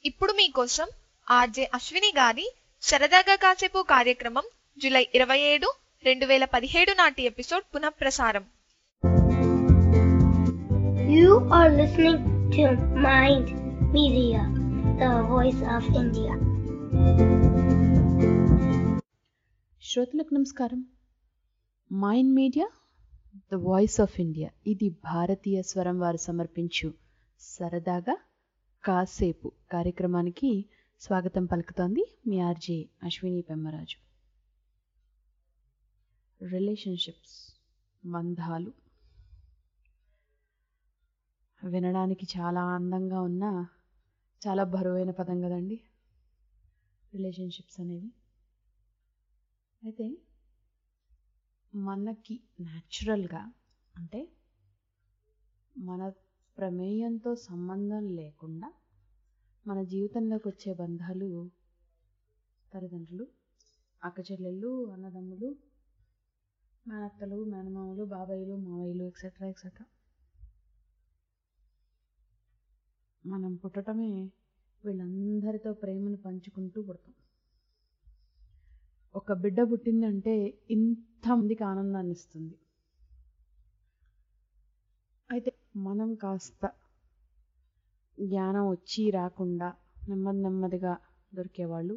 ఇప్పుడు మీకోసం ఆర్జే అశ్విని గారి సరదాగా కాసేపు కార్యక్రమం జూలై ఇరవై ఏడు రెండు వేల పదిహేడు నాటి ఎపిసోడ్ పునఃప్రసారం You are listening to Mind Media, the voice of India. శ్రోతలకు నమస్కారం mind media the voice of India ఇది భారతీయ స్వరం వారు సమర్పించు సరదాగా కాసేపు కార్యక్రమానికి స్వాగతం పలుకుతోంది మీ ఆర్జే అశ్విని పెమ్మరాజు రిలేషన్షిప్స్ బంధాలు వినడానికి చాలా అందంగా ఉన్న చాలా బరువైన పదం కదండి రిలేషన్షిప్స్ అనేవి అయితే మనకి న్యాచురల్గా అంటే మన ప్రమేయంతో సంబంధం లేకుండా మన జీవితంలోకి వచ్చే బంధాలు తల్లిదండ్రులు అక్కచెల్లెళ్ళు అన్నదమ్ములు మేనత్తలు మేనమామలు బాబాయిలు మావయ్యలు ఎక్సెట్రా ఎక్సెట్రా మనం పుట్టటమే వీళ్ళందరితో ప్రేమను పంచుకుంటూ పుడతాం ఒక బిడ్డ పుట్టిందంటే ఇంతమందికి ఆనందాన్ని ఇస్తుంది అయితే మనం కాస్త జ్ఞానం వచ్చి రాకుండా నెమ్మది నెమ్మదిగా దొరికేవాళ్ళు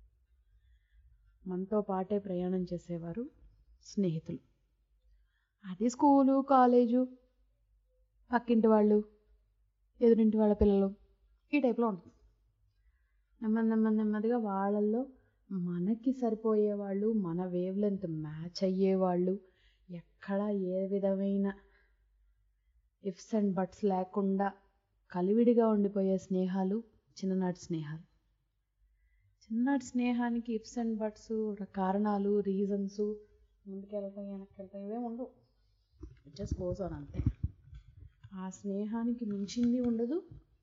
మనతో పాటే ప్రయాణం చేసేవారు స్నేహితులు అది స్కూలు కాలేజు పక్కింటి వాళ్ళు ఎదురింటి వాళ్ళ పిల్లలు ఈ టైప్లో ఉంటుంది నెమ్మది నెమ్మది నెమ్మదిగా వాళ్ళల్లో మనకి సరిపోయేవాళ్ళు మన వేవ్ లెంత్ మ్యాచ్ అయ్యేవాళ్ళు ఎక్కడ ఏ విధమైన ఇఫ్స్ అండ్ బట్స్ లేకుండా కలివిడిగా ఉండిపోయే స్నేహాలు చిన్ననాటి స్నేహాలు చిన్ననాటి స్నేహానికి ఇఫ్స్ అండ్ బట్స్ కారణాలు రీజన్స్ ముందుకెళ్ళటం వెనక్కి ఇవే ఉండవు జస్ట్ గోస్ ఆన్ అంతే ఆ స్నేహానికి మించింది ఉండదు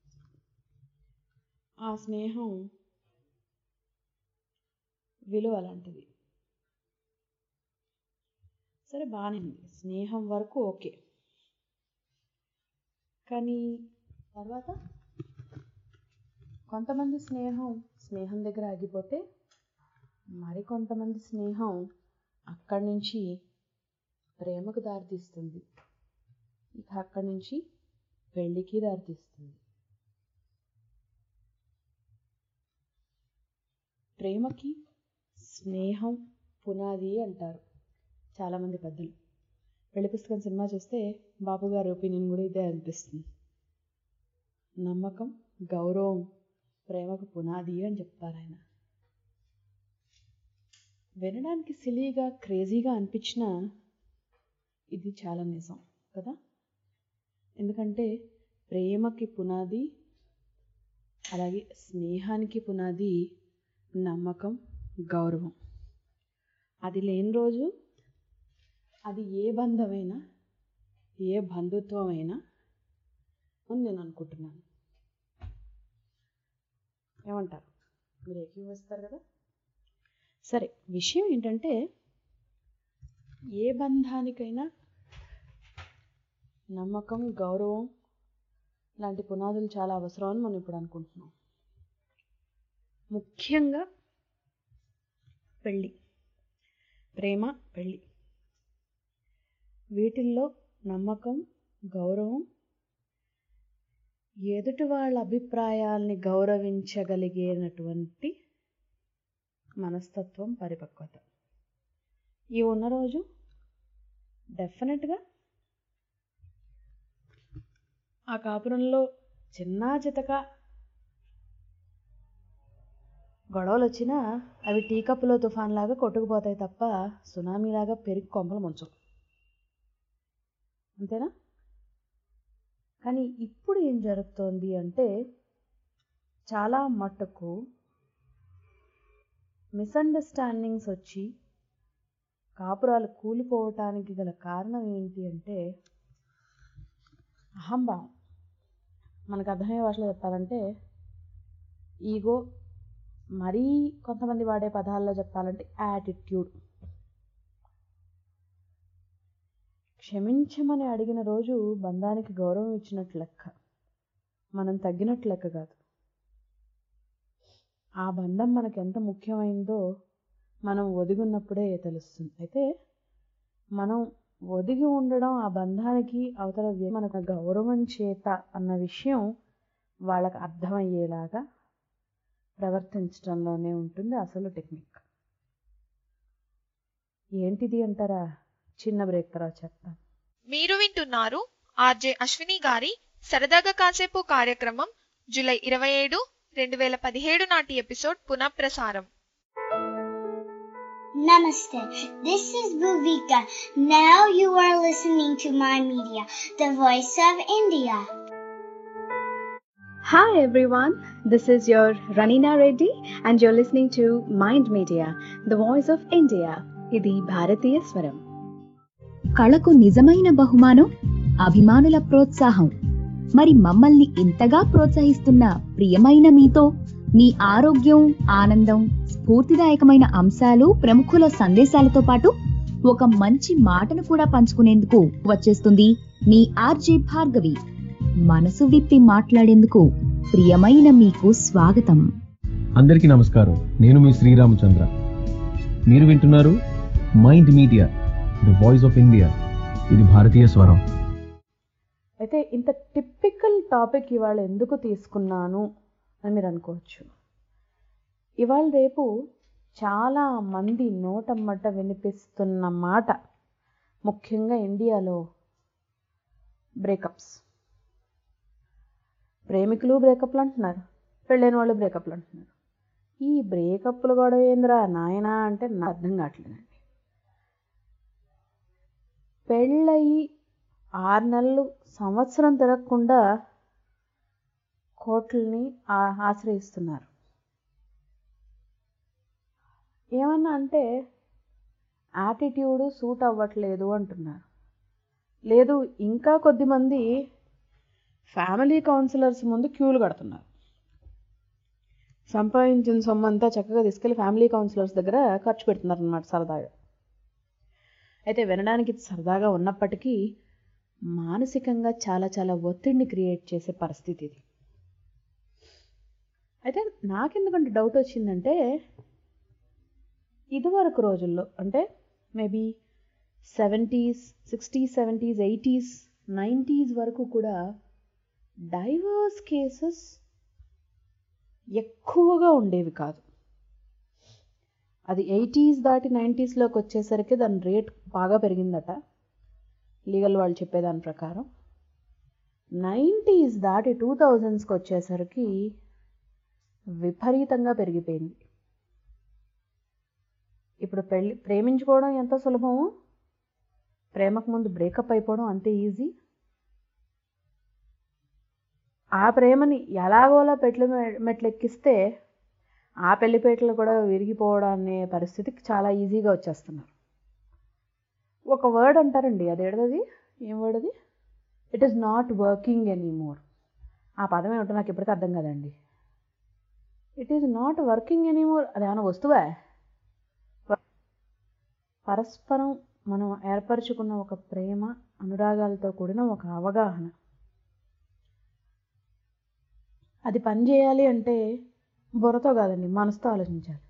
ఆ స్నేహం విలువ అలాంటిది సరే బాగానే ఉంది స్నేహం వరకు ఓకే కానీ తర్వాత కొంతమంది స్నేహం స్నేహం దగ్గర ఆగిపోతే మరికొంతమంది స్నేహం అక్కడి నుంచి ప్రేమకు దారితీస్తుంది ఇక అక్కడి నుంచి పెళ్ళికి దారితీస్తుంది ప్రేమకి స్నేహం పునాది అంటారు చాలామంది పెద్దలు పెళ్లి పుస్తకం సినిమా చూస్తే బాబు గారి ఒపీనియన్ కూడా ఇదే అనిపిస్తుంది నమ్మకం గౌరవం ప్రేమకు పునాది అని చెప్తారు ఆయన వినడానికి సిలీగా క్రేజీగా అనిపించినా ఇది చాలా నిజం కదా ఎందుకంటే ప్రేమకి పునాది అలాగే స్నేహానికి పునాది నమ్మకం గౌరవం అది లేని రోజు అది ఏ బంధమైనా ఏ బంధుత్వమైనా అని నేను అనుకుంటున్నాను ఏమంటారు మీరు ఏకీవస్తారు కదా సరే విషయం ఏంటంటే ఏ బంధానికైనా నమ్మకం గౌరవం లాంటి పునాదులు చాలా అవసరం అని మనం ఇప్పుడు అనుకుంటున్నాం ముఖ్యంగా పెళ్ళి ప్రేమ పెళ్ళి వీటిల్లో నమ్మకం గౌరవం ఎదుటి వాళ్ళ అభిప్రాయాల్ని గౌరవించగలిగేనటువంటి మనస్తత్వం పరిపక్వత ఈ ఉన్న రోజు డెఫినెట్గా ఆ కాపురంలో చిన్న చితక గొడవలు వచ్చినా అవి టీ కప్పులో తుఫాన్ లాగా కొట్టుకుపోతాయి తప్ప సునామీలాగా పెరిగి కొంపలు ముంచు అంతేనా కానీ ఇప్పుడు ఏం జరుగుతోంది అంటే చాలా మట్టుకు మిస్అండర్స్టాండింగ్స్ వచ్చి కాపురాలు కూలిపోవటానికి గల కారణం ఏంటి అంటే అహంభావం మనకు అర్థమయ్యే భాషలో చెప్పాలంటే ఈగో మరీ కొంతమంది వాడే పదాల్లో చెప్పాలంటే యాటిట్యూడ్ క్షమించమని అడిగిన రోజు బంధానికి గౌరవం ఇచ్చినట్లు లెక్క మనం తగ్గినట్లు లెక్క కాదు ఆ బంధం మనకు ఎంత ముఖ్యమైందో మనం ఒదిగున్నప్పుడే తెలుస్తుంది అయితే మనం ఒదిగి ఉండడం ఆ బంధానికి అవతల వ్య- మనకు గౌరవం చేత అన్న విషయం వాళ్ళకి అర్థమయ్యేలాగా ప్రవర్తించడంలోనే ఉంటుంది అసలు టెక్నిక్ ఏంటిది అంటారా చిన్న బ్రేక్ తర్వాత చెప్తాను మీరు వింటున్నారు ఆర్జే అశ్విని గారి సరదాగా కాసేపు కార్యక్రమం జూలై ఇరవై ఏడు రెండు వేల పదిహేడు నాటి ఎపిసోడ్ పునఃప్రసారం Namaste. This is Bhuvika. Now you are listening to my media, the voice of India. Hi everyone, this is your Ranina Reddy and you're listening to Mind Media, the voice of India. ఇది భారతీయ స్వరం కళకు నిజమైన బహుమానం అభిమానుల ప్రోత్సాహం మరి మమ్మల్ని ఇంతగా ప్రోత్సహిస్తున్న ప్రియమైన మీతో మీ ఆరోగ్యం ఆనందం స్ఫూర్తిదాయకమైన అంశాలు ప్రముఖుల సందేశాలతో పాటు ఒక మంచి మాటను కూడా పంచుకునేందుకు వచ్చేస్తుంది మీ ఆర్జే భార్గవి మనసు విప్పి మాట్లాడేందుకు ప్రియమైన మీకు స్వాగతం అందరికీ నమస్కారం నేను మీ శ్రీరామచంద్ర మీరు వింటున్నారు mind media the voice of India ఇది భారతీయ స్వరం అయితే ఇంత టిపికల్ టాపిక్ ఇవాళ ఎందుకు తీసుకున్నాను అని మీరు అనుకోవచ్చు ఇవాళ రేపు చాలా మంది నోటమ్మట వినిపిస్తున్న మాట ముఖ్యంగా ఇండియాలో బ్రేకప్స్ ప్రేమికులు బ్రేకప్లు అంటున్నారు పెళ్ళైన వాళ్ళు బ్రేకప్లు అంటున్నారు ఈ బ్రేకప్లు గొడవ ఏందిరా నాయనా అంటే నాకు అర్థం కావట్లేదండి పెళ్ళయి ఆరు నెలలు సంవత్సరం తిరగకుండా కోర్టుల్ని ఆ- ఆశ్రయిస్తున్నారు ఏమన్నా అంటే యాటిట్యూడ్ సూట్ అవ్వట్లేదు అంటున్నారు లేదు ఇంకా కొద్దిమంది ఫ్యామిలీ కౌన్సిలర్స్ ముందు క్యూలు కడుతున్నారు సంపాదించిన సొమ్ము అంతా చక్కగా తీసుకెళ్ళి ఫ్యామిలీ కౌన్సిలర్స్ దగ్గర ఖర్చు పెడుతున్నారు అనమాట సరదాగా అయితే వినడానికి ఇది సరదాగా ఉన్నప్పటికీ మానసికంగా చాలా చాలా ఒత్తిడిని క్రియేట్ చేసే పరిస్థితి ఇది అయితే నాకెందుకంటే డౌట్ వచ్చిందంటే ఇదివరకు రోజుల్లో అంటే maybe seventies sixties seventies eighties nineties వరకు కూడా డైవర్స్ కేసెస్ ఎక్కువగా ఉండేవి కాదు అది ఎయిటీస్ దాటి నైంటీస్లోకి వచ్చేసరికి దాని రేట్ బాగా పెరిగిందట లీగల్ వాళ్ళు చెప్పేదాని ప్రకారం నైంటీస్ దాటి టూ థౌజండ్స్కి వచ్చేసరికి విపరీతంగా పెరిగిపోయింది ఇప్పుడు పెళ్ళి ప్రేమించుకోవడం ఎంత సులభమో ప్రేమకు ముందు బ్రేకప్ అయిపోవడం అంతే ఈజీ ఆ ప్రేమని ఎలాగోలా పెట్ల మెట్లు ఎక్కిస్తే ఆ పెళ్లిపేటలు కూడా విరిగిపోవడం అనే పరిస్థితికి చాలా ఈజీగా వచ్చేస్తున్నారు ఒక వర్డ్ అంటారండి అది ఏడది ఏం వర్డ్ అది it is not working anymore ఆ పదం ఏమిటో నాకు ఇప్పటికీ అర్థం కదండి it is not working anymore అది ఏమైనా వస్తువా పరస్పరం మనం ఏర్పరచుకున్న ఒక ప్రేమ అనురాగాలతో కూడిన ఒక అవగాహన అది పని చేయాలి అంటే బుర్రతో కాదండి మనసుతో ఆలోచించాలి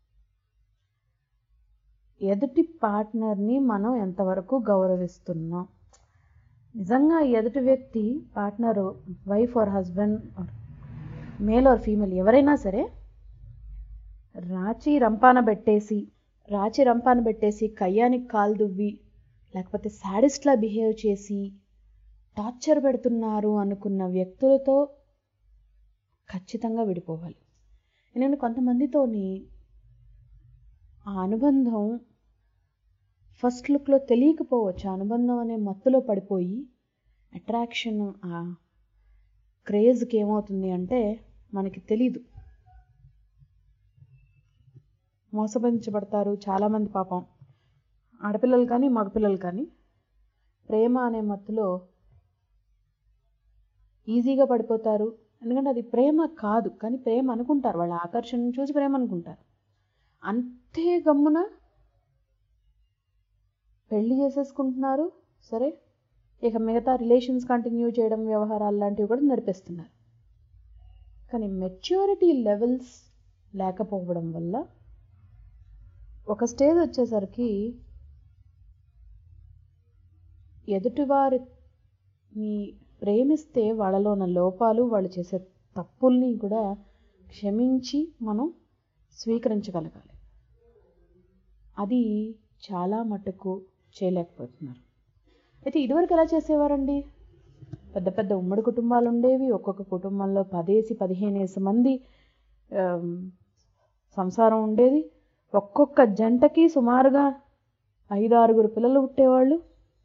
ఎదుటి పార్ట్నర్ని మనం ఎంతవరకు గౌరవిస్తున్నాం నిజంగా ఎదుటి వ్యక్తి partner wife or husband or male or female ఎవరైనా సరే రాచి రంపాన పెట్టేసి రాచి రంపాన పెట్టేసి కయ్యానికి కాలు దువ్వి లేకపోతే సాడిస్ట్లా బిహేవ్ చేసి టార్చర్ పెడుతున్నారు అనుకున్న వ్యక్తులతో ఖచ్చితంగా విడిపోవాలి నేను కొంతమందితోని ఆ అనుబంధం ఫస్ట్ లుక్లో తెలియకపోవచ్చు ఆ అనుబంధం అనే మత్తులో పడిపోయి అట్రాక్షన్ ఆ క్రేజ్కి ఏమవుతుంది అంటే మనకి తెలీదు మోసపరించబడతారు చాలామంది పాపం ఆడపిల్లలు కానీ మగపిల్లలు కానీ ప్రేమ అనే మత్తులో ఈజీగా పడిపోతారు ఎందుకంటే అది ప్రేమ కాదు కానీ ప్రేమ అనుకుంటారు వాళ్ళ ఆకర్షణను చూసి ప్రేమ అనుకుంటారు అంతే గమ్మున పెళ్లి చేసేసుకుంటున్నారు సరే ఇక మిగతా రిలేషన్స్ కంటిన్యూ చేయడం వ్యవహారాలు లాంటివి కూడా నడిపిస్తున్నారు కానీ మెచ్యూరిటీ లెవెల్స్ లేకపోవడం వల్ల ఒక స్టేజ్ వచ్చేసరికి ఎదుటివారిని ప్రేమిస్తే వాళ్ళలో ఉన్న లోపాలు వాళ్ళు చేసే తప్పుల్ని కూడా క్షమించి మనం స్వీకరించగలగాలి అది చాలా మటుకు చేయలేకపోతున్నారు అయితే ఇదివరకు ఎలా చేసేవారండి పెద్ద పెద్ద ఉమ్మడి కుటుంబాలు ఉండేవి ఒక్కొక్క కుటుంబంలో పదేసి పదిహేనేసి మంది ఆమ్, సంసారం ఉండేది ఒక్కొక్క జంటకి సుమారుగా ఐదు ఆరుగురు పిల్లలు పుట్టేవాళ్ళు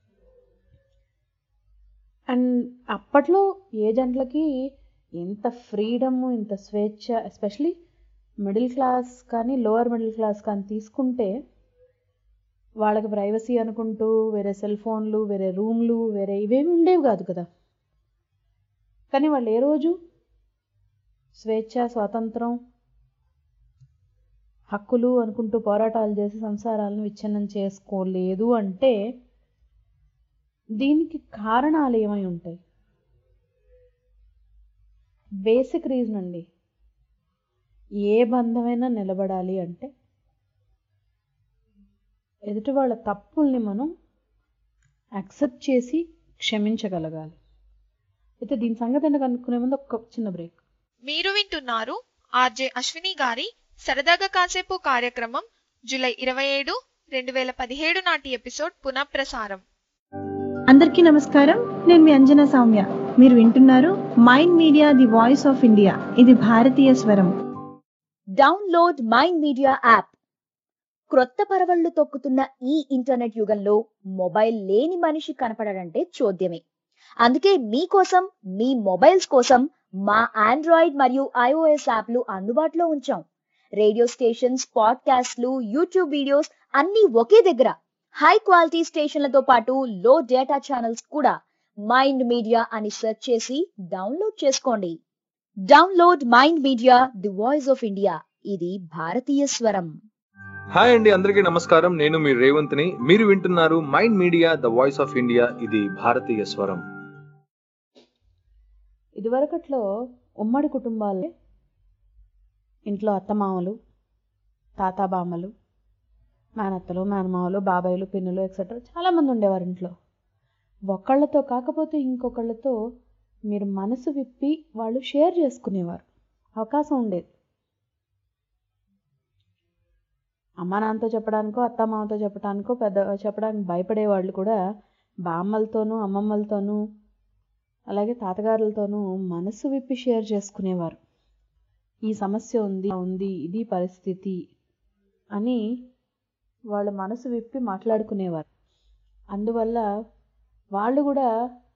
అండ్ అప్పట్లో ఏ జంటలకి ఇంత ఫ్రీడమ్ ఇంత స్వేచ్ఛ ఎస్పెషలీ మిడిల్ క్లాస్ కానీ లోవర్ మిడిల్ క్లాస్ కానీ తీసుకుంటే వాళ్ళకి ప్రైవసీ అనుకుంటూ వేరే సెల్ ఫోన్లు వేరే రూమ్లు వేరే ఇవేమి ఉండేవి కాదు కదా కానీ వాళ్ళు ఏ రోజు స్వేచ్ఛ స్వాతంత్రం హక్కులు అనుకుంటూ పోరాటాలు చేసి సంసారాలను విచ్ఛిన్నం చేసుకోలేదు అంటే దీనికి కారణాలు ఏమై ఉంటాయి బేసిక్ రీజన్ అండి ఏ బంధమైనా నిలబడాలి అంటే ఎదుటి వాళ్ళ తప్పుల్ని మనం యాక్సెప్ట్ చేసి క్షమించగలగాలి అయితే దీని సంగతి ఏంటో కనుక్కునే ముందు ఒక చిన్న బ్రేక్ మీరు వింటున్నారు ఆర్జే అశ్విని గారి సరదాగా కాసేపు కార్యక్రమం జూలై ఇరవై ఏడు రెండు వేల పదిహేడు నాటి ఎపిసోడ్ పునఃప్రసారం అందరికీ నమస్కారం నేను మీ అంజనా సౌమ్య మీరు వింటున్నారు mind Media the voice of India ఇది భారతీయ స్వరం డౌన్లోడ్ మైండ్ మీడియా యాప్ క్రొత్త పరవళ్లు తొక్కుతున్న ఈ ఇంటర్నెట్ యుగంలో మొబైల్ లేని మనిషి కనపడడంటే చూద్యమే అందుకే మీకోసం మీ మొబైల్స్ కోసం మా ఆండ్రాయిడ్ మరియు ఐఓఎస్ యాప్లు అందుబాటులో ఉంచాం రేడియో స్టేషన్స్ పాడ్కాస్ట్లు యూట్యూబ్ వీడియోస్ అన్నీ ఒకే దగ్గర హై క్వాలిటీ స్టేషన్లతో పాటు లో డేటా ఛానల్స్ కూడా మైండ్ మీడియా అని సెర్చ్ చేసి డౌన్లోడ్ చేసుకోండి download Mind Media the voice of India ఇది భారతీయ స్వరం హాయ్ అండి అందరికీ నమస్కారం నేను మీ రేవంత్ని మీరు వింటున్నారు mind media the voice of India ఇది భారతీయ స్వరం ఇదివరకట్లో ఉమ్మడి కుటుంబాలే ఇంట్లో అత్తమామలు తాతాబామ్మలు మేనత్తలు మేనమామలు బాబాయిలు పిన్నులు ఎక్సెట్రా చాలామంది ఉండేవారు ఇంట్లో ఒకళ్ళతో కాకపోతే ఇంకొకళ్ళతో మీరు మనసు విప్పి వాళ్ళు షేర్ చేసుకునేవారు అవకాశం ఉండేది అమ్మ నాన్నతో చెప్పడానికో అత్తమామతో చెప్పడానికో పెద్ద చెప్పడానికి భయపడే వాళ్ళు కూడా బామ్మలతోనూ అమ్మమ్మలతోనూ అలాగే తాతగారులతోనూ మనసు విప్పి షేర్ చేసుకునేవారు ఈ సమస్య ఉంది ఉంది ఇది పరిస్థితి అని వాళ్ళ మనసు విప్పి మాట్లాడుకునేవారు అందువల్ల వాళ్ళు కూడా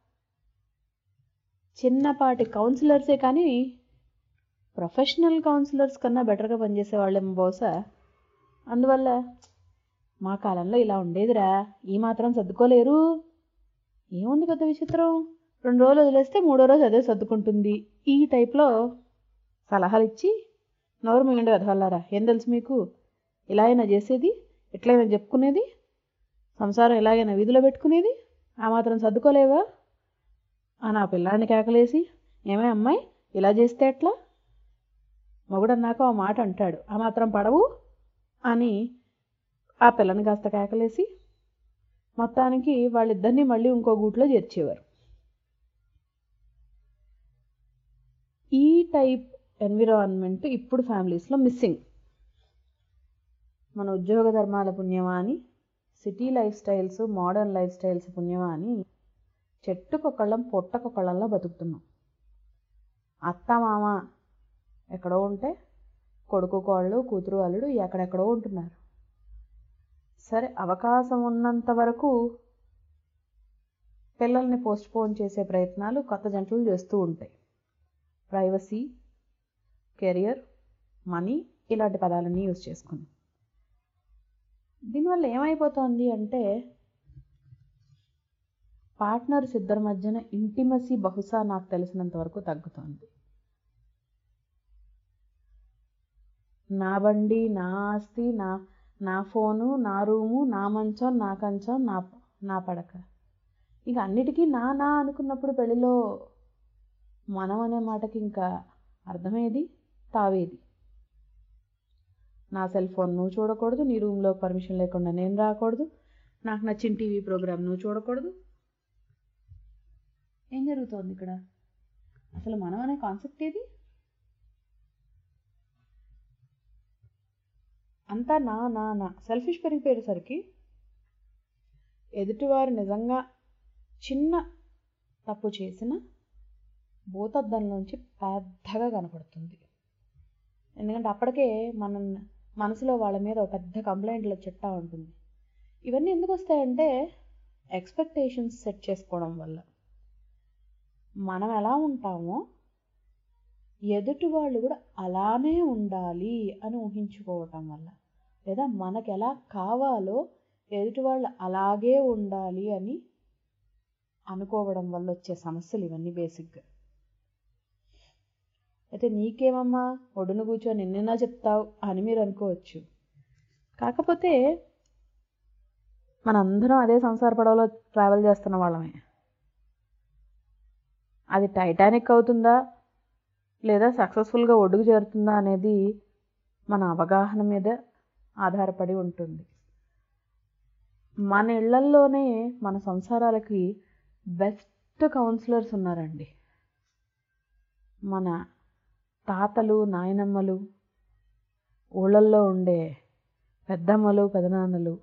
చిన్నపాటి కౌన్సిలర్సే కానీ ప్రొఫెషనల్ కౌన్సిలర్స్ కన్నా బెటర్గా పనిచేసే వాళ్ళేమో బహుశా అందువల్ల మా కాలంలో ఇలా ఉండేదిరా ఈ మాత్రం సర్దుకోలేరు ఏముంది పెద్ద విచిత్రం రెండు రోజులు వదిలేస్తే మూడో రోజు అదే సర్దుకుంటుంది ఈ టైప్లో సలహాలు ఇచ్చి నోరు మిగండి వెదవల్లారా ఏం తెలుసు మీకు ఇలా అయినా చేసేది ఎట్లయినా చెప్పుకునేది సంసారం ఎలాగైనా వీధిలో పెట్టుకునేది ఆ మాత్రం సర్దుకోలేవా ఆ నా పిల్లాడిని కేకలేసి ఏమే అమ్మాయి ఇలా చేస్తే ఎట్లా మొగుడు అన్నాక ఆ మాట అంటాడు ఆ మాత్రం పడవు అని ఆ పిల్లని కాస్త కేకలేసి మొత్తానికి వాళ్ళిద్దరిని మళ్ళీ ఇంకో గూట్లో చేర్చేవారు ఈ టైప్ ఎన్విరాన్మెంట్ ఇప్పుడు ఫ్యామిలీస్లో మిస్సింగ్ మన ఉద్యోగ ధర్మాల పుణ్యమా అని city lifestyles modern lifestyles పుణ్యమా అని చెట్టుకొకళ్ళం పొట్టకొకళ్ళంలో బతుకుతున్నాం అత్త మామ ఎక్కడో ఉంటే కొడుకు కోళ్ళు కూతురు అల్లుడు ఎక్కడెక్కడో ఉంటున్నారు సరే అవకాశం ఉన్నంత వరకు పిల్లల్ని పోస్ట్ పోన్ చేసే ప్రయత్నాలు కొత్త జంటలు చేస్తూ ఉంటాయి ప్రైవసీ కెరియర్ మనీ ఇలాంటి పదాలన్నీ యూజ్ చేసుకుని దీనివల్ల ఏమైపోతుంది అంటే పార్ట్నర్స్ ఇద్దరి మధ్యన ఇంటిమసీ బహుశా నాకు తెలిసినంత వరకు తగ్గుతుంది నా బండి నా ఆస్తి నా నా ఫోను నా రూము నా మంచం నా కంచం నా నా పడక ఇక అన్నిటికీ నా నా అనుకున్నప్పుడు పెళ్ళిలో మనం అనే మాటకి ఇంకా అర్థమేది తావేది నా సెల్ ఫోన్ నువ్వు చూడకూడదు నీ రూమ్లో పర్మిషన్ లేకుండా నేను రాకూడదు నాకు నచ్చిన టీవీ ప్రోగ్రామ్ నువ్వు చూడకూడదు ఏం జరుగుతోంది ఇక్కడ అసలు మనం అనే కాన్సెప్ట్ ఏది అంతా నా నా నా సెల్ఫిష్ పెరిగిపోయేసరికి ఎదుటివారు నిజంగా చిన్న తప్పు చేసిన భూతద్దంలోంచి పెద్దగా కనపడుతుంది ఎందుకంటే అప్పటికే మన మనసులో వాళ్ళ మీద ఒక పెద్ద కంప్లైంట్ల చిట్టా ఉంటుంది ఇవన్నీ ఎందుకు వస్తాయంటే ఎక్స్పెక్టేషన్స్ సెట్ చేసుకోవడం వల్ల మనం ఎలా ఉంటామో ఎదుటి వాళ్ళు కూడా అలానే ఉండాలి అని ఊహించుకోవటం వల్ల లేదా మనకు ఎలా కావాలో ఎదుటి వాళ్ళు అలాగే ఉండాలి అని అనుకోవడం వల్ల వచ్చే సమస్యలు ఇవన్నీ బేసిక్గా అయితే నీకేమమ్మా ఒడును కూర్చొని ఎన్నెన్నో చెప్తావు అని మీరు అనుకోవచ్చు కాకపోతే మనందరం అదే సంసార పడవలో ట్రావెల్ చేస్తున్న వాళ్ళమే అది టైటానిక్ అవుతుందా లేదా సక్సెస్ఫుల్గా ఒడ్డుకు చేరుతుందా అనేది మన అవగాహన మీద ఆధారపడి ఉంటుంది మన ఇళ్లల్లోనే మన సంసారాలకి బెస్ట్ కౌన్సిలర్స్ ఉన్నారండి మన తాతలు నాయనమ్మలు ఊళ్ళల్లో ఉండే పెద్దమ్మలు పెదనాన్నలు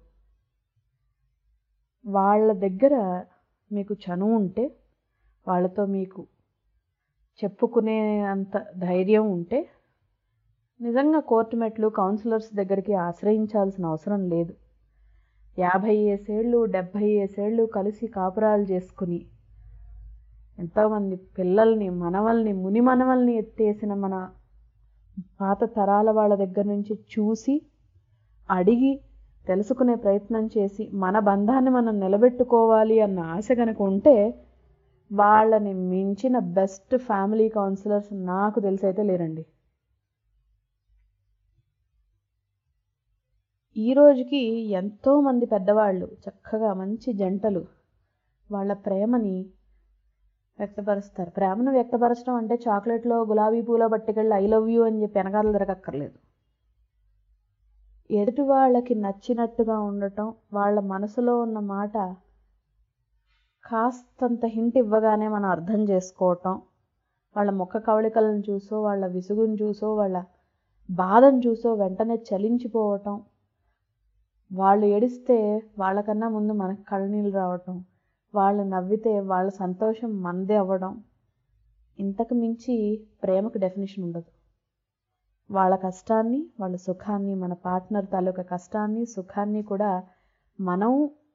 వాళ్ళ దగ్గర మీకు చనువు ఉంటే వాళ్ళతో మీకు చెప్పుకునే అంత ధైర్యం ఉంటే నిజంగా కోర్టు మెట్లు కౌన్సిలర్స్ దగ్గరికి ఆశ్రయించాల్సిన అవసరం లేదు యాభై ఏసేళ్ళు డెబ్భై ఏసేళ్ళు కలిసి కాపురాలు చేసుకుని ఎంతోమంది పిల్లల్ని మనవల్ని ముని మనవల్ని ఎత్తేసిన మన పాత తరాల వాళ్ళ దగ్గర నుంచి చూసి అడిగి తెలుసుకునే ప్రయత్నం చేసి మన బంధాన్ని మనం నిలబెట్టుకోవాలి అన్న ఆశ కనుక ఉంటే వాళ్ళని మించిన బెస్ట్ ఫ్యామిలీ కౌన్సిలర్స్ నాకు తెలిసైతే లేరండి ఈ రోజుకి ఎంతోమంది పెద్దవాళ్ళు చక్కగా మంచి జంటలు వాళ్ళ ప్రేమని వ్యక్తపరుస్తారు ప్రేమను వ్యక్తపరచడం అంటే చాక్లెట్లో గులాబీ పూల పట్టుకెళ్ళి ఐ లవ్ యూ అని చెప్పి వెనకాల తిరగక్కర్లేదు ఎదుటి వాళ్ళకి నచ్చినట్టుగా ఉండటం వాళ్ళ మనసులో ఉన్న మాట కాస్తంత హింట్ ఇవ్వగానే మనం అర్థం చేసుకోవటం వాళ్ళ ముఖ కవళికలను చూసో వాళ్ళ విసుగును చూసో వాళ్ళ బాధను చూసో వెంటనే చలించిపోవటం వాళ్ళు ఏడిస్తే వాళ్ళకన్నా ముందు మనకు కళ్ళనీళ్ళు రావటం వాళ్ళు నవ్వితే వాళ్ళ సంతోషం మనదే అవ్వడం ఇంతకు మించి ప్రేమకు డెఫినేషన్ ఉండదు వాళ్ళ కష్టాన్ని వాళ్ళ సుఖాన్ని మన పార్ట్నర్ తాలూకా కష్టాన్ని సుఖాన్ని కూడా మనం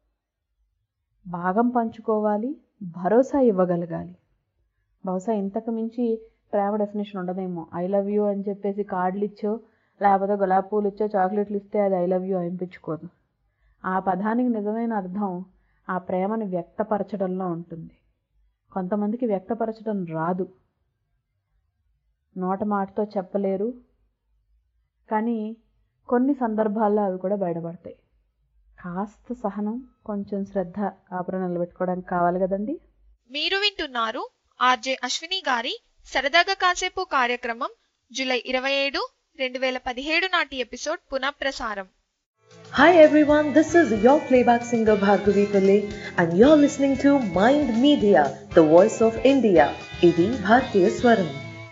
భాగం పంచుకోవాలి భరోసా ఇవ్వగలగాలి బహుశా ఇంతకు మించి ప్రేమ డెఫినేషన్ ఉండదేమో ఐ లవ్ యూ అని చెప్పేసి కార్డులు ఇచ్చో లేకపోతే గులాబీ పూలు ఇచ్చో చాక్లెట్లు ఇస్తే అది ఐ లవ్ యూ అనిపించుకోదు ఆ పదానికి నిజమైన అర్థం ఆ ప్రేమను వ్యక్తపరచడంలో ఉంటుంది కొంతమందికి వ్యక్తపరచడం రాదు నోట మాటతో చెప్పలేరు కానీ కొన్ని సందర్భాల్లో అవి కూడా బయటపడతాయి కాస్త సహనం కొంచెం శ్రద్ధ కాపురం నిలబెట్టుకోవడానికి కావాలి కదండి మీరు వింటున్నారు ఆర్జే అశ్విని గారి సరదాగా కాసేపు కార్యక్రమం జూలై ఇరవై ఏడు రెండు వేల పదిహేడు నాటి ఎపిసోడ్ పునఃప్రసారం Hi everyone, this is your playback singer Bhargavi Pillai and you're listening to Mind Media, the voice of India. ఇది భారతీయ స్వరం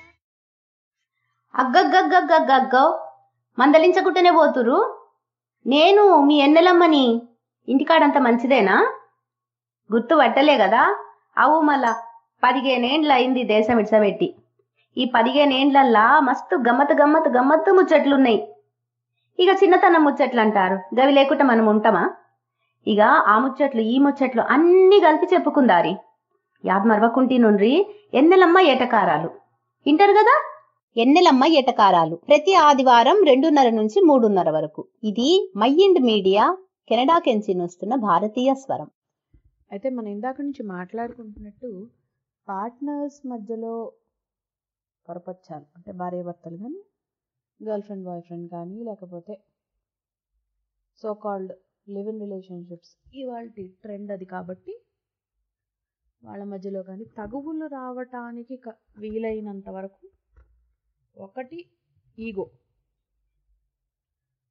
అగ్గగ్గగ్గగ్గగ్గో మందలించకుంటేనే పోతురు నేను మీ ఎన్నెలమ్మని ఇంటికాడంత మంచిదేనా గుర్తు పట్టలే కదా అవు మళ్ళా పదిహేనేండ్ల అయింది దేశం ఇడ్సబెట్టి ఈ పదిహేనేండ్లల్లా మస్తు గమ్మత్ గమ్మత్ గమ్మత్తు ముచ్చట్లున్నాయి ఇక చిన్నతనం ముచ్చట్లు అంటారు గవి లేకుండా మనం ఉంటామా ఇక ఆ ముచ్చట్లు ఈ ముచ్చట్లు అన్నీ కలిపి చెప్పుకుందారి యాద్ మరవకుంటి నుండ్రి ఎన్నెలమ్మ ఏటకారాలు వింటారు కదా ఎన్నెలమ్మ ఎటకారాలు ప్రతి ఆదివారం రెండున్నర నుంచి మూడున్నర వరకు ఇది మైండ్ మీడియా కెనడా కెంచి వస్తున్న భారతీయ స్వరం అయితే మనం ఇందాక నుంచి మాట్లాడుకుంటున్నట్టు పార్ట్నర్స్ మధ్యలో పొరపచ్చాలు అంటే భార్యాభర్తలు కానీ గర్ల్ ఫ్రెండ్ బాయ్ ఫ్రెండ్ కానీ లేకపోతే so called live in relationships ఇవాళ ట్రెండ్ అది కాబట్టి వాళ్ళ మధ్యలో కానీ తగువులు రావటానికి క- వీలైనంత వరకు ఒకటి ఈగో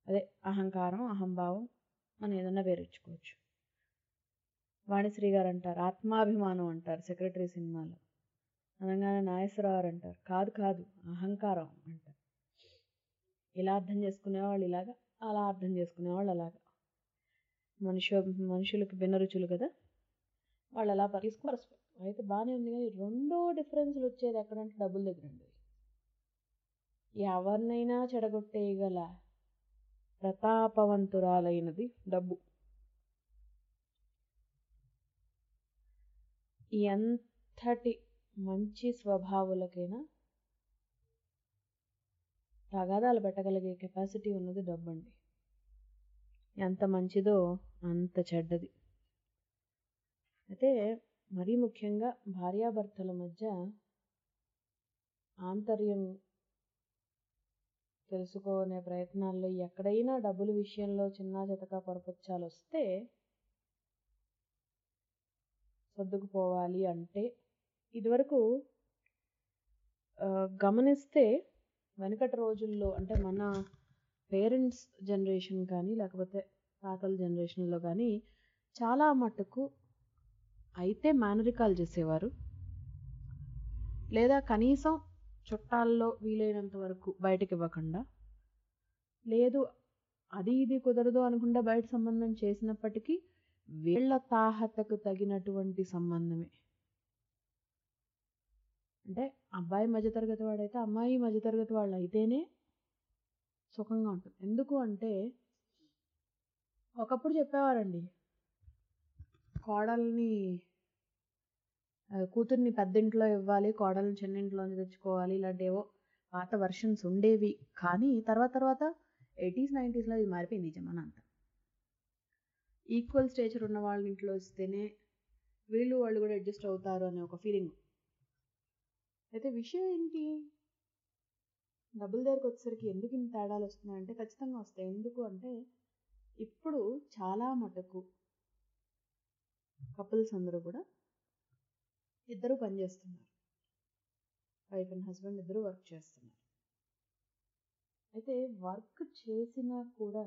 అదే అహంకారం అహంభావం మనం ఏదన్నా పేరు ఇచ్చుకోవచ్చు వాణిశ్రీ గారు అంటారు ఆత్మాభిమానం అంటారు సెక్రటరీ సినిమాలో అనగానే నాగేశ్వరరావు అంటారు కాదు కాదు అహంకారం అంటారు ఇలా అర్థం చేసుకునేవాళ్ళు ఇలాగా అలా అర్థం చేసుకునేవాళ్ళు అలాగా మనుషు మనుషులకు భిన్న రుచులు కదా వాళ్ళు అలా తీసుకుని అయితే బాగానే ఉంది కానీ రెండో డిఫరెన్స్లు వచ్చేది ఎక్కడంటే డబ్బుల దగ్గర అండి ఎవరినైనా చెడగొట్టేయగల ప్రతాపవంతురాలైనది డబ్బు ఎంతటి మంచి స్వభావులకైనా తగాదాలు పెట్టగలిగే కెపాసిటీ ఉన్నది డబ్బు అండి ఎంత మంచిదో అంత చెడ్డది అయితే మరీ ముఖ్యంగా భార్యాభర్తల మధ్య ఆంతర్యం తెలుసుకునే ప్రయత్నాల్లో ఎక్కడైనా డబ్బుల విషయంలో చిన్న చితక పొరపచ్చాలు వస్తే సర్దుకుపోవాలి అంటే ఇదివరకు గమనిస్తే వెనకటి రోజుల్లో అంటే మన పేరెంట్స్ జనరేషన్ కానీ లేకపోతే తాతల జనరేషన్లో కానీ చాలా మట్టుకు అయితే మేనరికాలు చేసేవారు లేదా కనీసం చుట్టాల్లో వీలైనంత వరకు బయటకి ఇవ్వకుండా లేదు అది ఇది కుదరదు అనుకుండా బయట సంబంధం చేసినప్పటికీ వీళ్ళ తాహతకు తగినటువంటి సంబంధమే అంటే అబ్బాయి మధ్యతరగతి వాడైతే అమ్మాయి మధ్యతరగతి వాళ్ళు అయితేనే సుఖంగా ఉంటుంది ఎందుకు అంటే ఒకప్పుడు చెప్పేవారండి కోడల్ని కూతుర్ని పెద్దింట్లో ఇవ్వాలి కోడల్ని చిన్నింట్లోంచి తెచ్చుకోవాలి ఇలాంటివో పాత వర్షన్స్ ఉండేవి కానీ తర్వాత తర్వాత ఎయిటీస్ నైంటీస్లో ఇది మారిపోయింది జమానా అంతా ఈక్వల్ స్టేచర్ ఉన్న వాళ్ళ ఇంట్లో వస్తేనే వీళ్ళు వాళ్ళు కూడా అడ్జస్ట్ అవుతారు అనే ఒక ఫీలింగ్ అయితే విషయం ఏంటి డబ్బుల దగ్గరకు వచ్చేసరికి ఎందుకు ఇన్ని తేడాలు వస్తున్నాయంటే ఖచ్చితంగా వస్తాయి ఎందుకు అంటే ఇప్పుడు చాలా మటుకు కపుల్స్ అందరూ కూడా ఇద్దరు పనిచేస్తున్నారు వైఫ్ అండ్ హస్బెండ్ ఇద్దరు వర్క్ చేస్తున్నారు అయితే వర్క్ చేసినా కూడా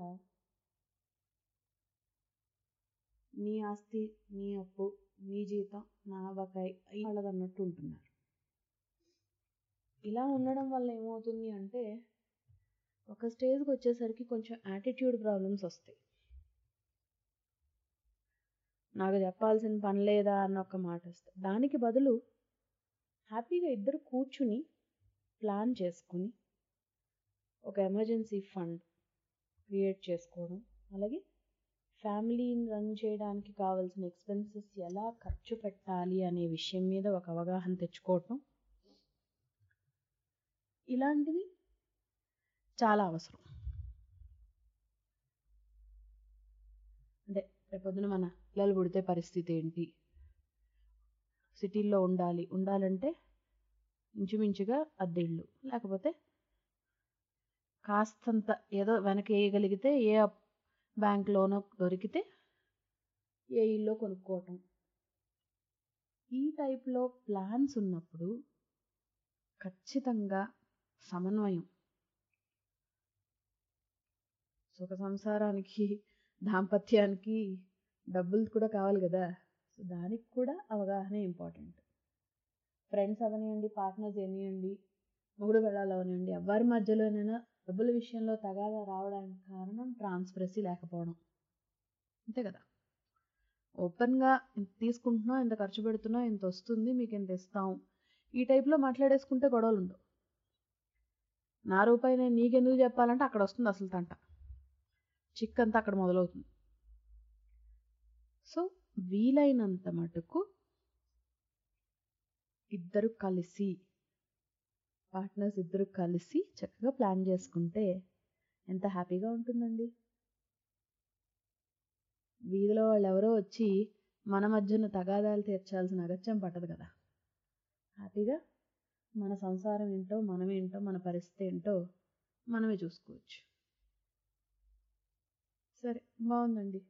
నీ ఆస్తి నీ అప్పు నీ జీతం నా బకాయి వాళ్ళది అన్నట్టు ఉంటున్నారు ఇలా ఉండడం వల్ల ఏమవుతుంది అంటే ఒక స్టేజ్కి వచ్చేసరికి కొంచెం యాటిట్యూడ్ ప్రాబ్లమ్స్ వస్తాయి నాకు చెప్పాల్సిన పని లేదా అన్న ఒక మాట వస్తుంది దానికి బదులు హ్యాపీగా ఇద్దరు కూర్చుని ప్లాన్ చేసుకుని ఒక ఎమర్జెన్సీ ఫండ్ క్రియేట్ చేసుకోవడం అలాగే ఫ్యామిలీని రన్ చేయడానికి కావాల్సిన ఎక్స్పెన్సెస్ ఎలా ఖర్చు పెట్టాలి అనే విషయం మీద ఒక అవగాహన తెచ్చుకోవటం ఇలాంటివి చాలా అవసరం అంటే రేపొద్దున మన పిల్లలు పుడితే పరిస్థితి ఏంటి సిటీల్లో ఉండాలి ఉండాలంటే ఇంచుమించుగా అద్దెళ్ళు లేకపోతే కాస్తంత ఏదో వెనక వేయగలిగితే ఏ బ్యాంక్ లోనో దొరికితే ఏ ఇల్లు కొనుక్కోవటం ఈ టైప్లో ప్లాన్స్ ఉన్నప్పుడు ఖచ్చితంగా సమన్వయం సుఖ సంసారానికి దాంపత్యానికి డబ్బులు కూడా కావాలి కదా సో దానికి కూడా అవగాహన ఇంపార్టెంట్ ఫ్రెండ్స్ అవనివ్వండి పార్ట్నర్స్ ఎనివ్వండి మొగుడు వెళ్ళాలి అవనివ్వండి ఎవరి మధ్యలోనైనా డబ్బుల విషయంలో తగాదా రావడానికి కారణం ట్రాన్స్పరసీ లేకపోవడం అంతే కదా ఓపెన్గా ఇంత తీసుకుంటున్నాం ఇంత ఖర్చు పెడుతున్నాం ఇంత వస్తుంది మీకు ఇంత ఇస్తాం ఈ టైప్లో మాట్లాడేసుకుంటే గొడవలు ఉండవు నా రూపాయి నేను నీకెందుకు చెప్పాలంటే అక్కడ వస్తుంది అసలు తంట చిక్ అంతా అక్కడ మొదలవుతుంది సో వీలైనంత మటుకు ఇద్దరు కలిసి పార్ట్నర్స్ ఇద్దరు కలిసి చక్కగా ప్లాన్ చేసుకుంటే ఎంత హ్యాపీగా ఉంటుందండి వీధిలో వాళ్ళు ఎవరో వచ్చి మన మధ్యన తగాదాలు తీర్చాల్సిన అగత్యం పట్టదు కదా హ్యాపీగా మన సంసారం ఏంటో మనమేంటో మన పరిస్థితి ఏంటో మనమే చూసుకోవచ్చు సరే బాగుందండి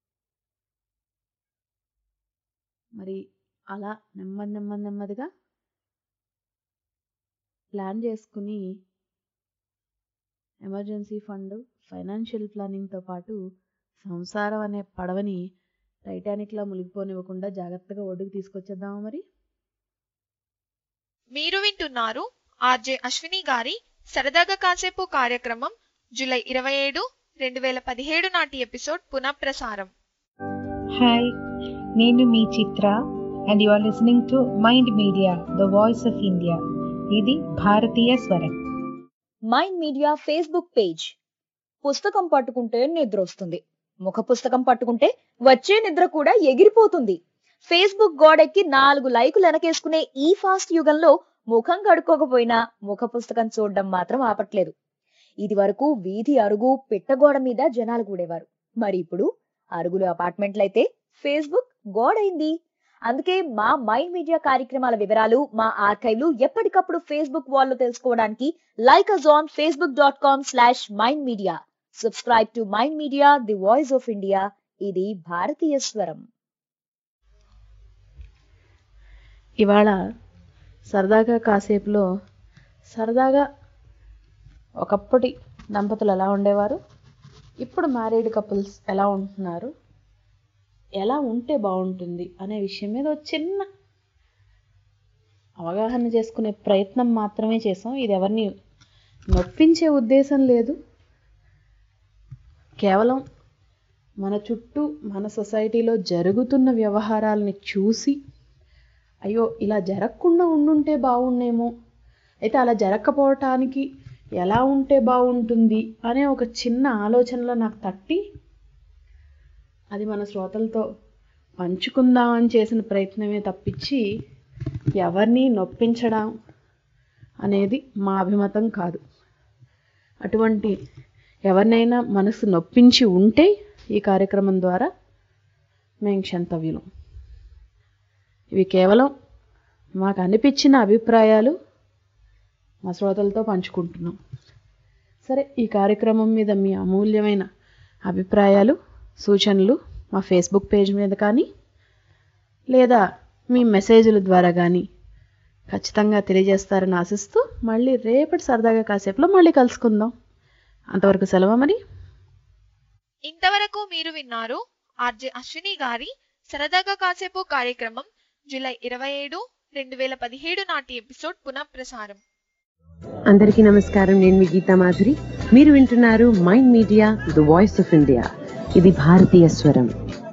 మరి అలా నెమ్మది నెమ్మది నెమ్మదిగా ప్లాన్ చేసుకుని ఎమర్జెన్సీ ఫండ్ ఫైనాన్షియల్ ప్లానింగ్తో పాటు సంసారం అనే పడవని టైటానిక్లా మునిగిపోనివ్వకుండా జాగ్రత్తగా ఒడ్డుకు తీసుకొచ్చేద్దామా మరి మీరు వింటున్నారు ఆర్జే అశ్విని గారి సరదాగా కాసేపు కార్యక్రమం జూలై ఇరవై ఏడు రెండు వేల పదిహేడు నాటి ఎపిసోడ్ పునఃప్రసారం హాయ్ నేను మీ Chitra and you are listening to Mind media the voice of India ఇది భారతీయ స్వరం మైండ్ మీడియా ఫేస్బుక్ పేజ్ పుస్తకం పట్టుకుంటే నిద్ర వస్తుంది ముఖ పుస్తకం పట్టుకుంటే వచ్చే నిద్ర కూడా ఎగిరిపోతుంది ఫేస్బుక్ గోడెక్కి నాలుగు లైకులు వెనకేసుకునే ఈ ఫాస్ట్ యుగంలో ముఖం కడుక్కోకపోయినా ముఖ పుస్తకం చూడడం మాత్రం ఆపట్లేదు ఇది వరకు వీధి అరుగు పిట్టగోడ మీద జనాలు కూడేవారు మరి ఇప్పుడు అరుగులు అపార్ట్మెంట్లయితే ఫేస్బుక్ గోడైంది అందుకే మా మైండ్ మీడియా కార్యక్రమాల వివరాలు మా ఆర్కైవ్లు ఎప్పటికప్పుడు ఫేస్బుక్ వాళ్ళు తెలుసుకోవడానికి like us on Facebook dot com slash Mind Media subscribe to Mind Media the voice of India ఇది భారతీయ స్వరం ఇవాళ సరదాగా కాసేపులో సరదాగా ఒకప్పటి దంపతులు ఎలా ఉండేవారు ఇప్పుడు మ్యారీడ్ కపుల్స్ ఎలా ఉంటున్నారు ఎలా ఉంటే బాగుంటుంది అనే విషయం మీద ఒక చిన్న అవగాహన చేసుకునే ప్రయత్నం మాత్రమే చేసాం ఇది ఎవరిని నొప్పించే ఉద్దేశం లేదు కేవలం మన చుట్టూ మన సొసైటీలో జరుగుతున్న వ్యవహారాలని చూసి అయ్యో ఇలా జరగకుండా ఉండుంటే బాగుండేమో అయితే అలా జరగకపోవటానికి ఎలా ఉంటే బాగుంటుంది అనే ఒక చిన్న ఆలోచనలో నాకు తట్టి అది మన శ్రోతలతో పంచుకుందామని చేసిన ప్రయత్నమే తప్పించి ఎవరిని నొప్పించడం అనేది మా అభిమతం కాదు అటువంటి ఎవరినైనా మనసు నొప్పించి ఉంటే ఈ కార్యక్రమం ద్వారా మేము క్షంతవ్యులం ఇవి కేవలం మాకు అనిపించిన అభిప్రాయాలు మా శ్రోతలతో పంచుకుంటున్నాం సరే ఈ కార్యక్రమం మీద మీ అమూల్యమైన అభిప్రాయాలు సూచనలు మా ఫేస్బుక్ పేజ్ మీద కానీ లేదా మీ మెసేజ్ల ద్వారా కానీ ఖచ్చితంగా తెలియజేస్తారని ఆశిస్తూ మళ్ళీ రేపటి సరదాగా కాసేపులో మళ్ళీ కలుసుకుందాం అంతవరకు సెలవు మరి ఇంతవరకు మీరు విన్నారు ఆర్జే అశ్విని గారి సరదాగా కాసేపు కార్యక్రమం జూలై ఇరవై ఏడు రెండు వేల పదిహేడు నాటి ఎపిసోడ్ పునఃప్రసారం అందరికీ నమస్కారం నేను మీ గీతా మాధురి మీరు వింటున్నారు mind media the voice of India ఇది భారతీయ స్వరం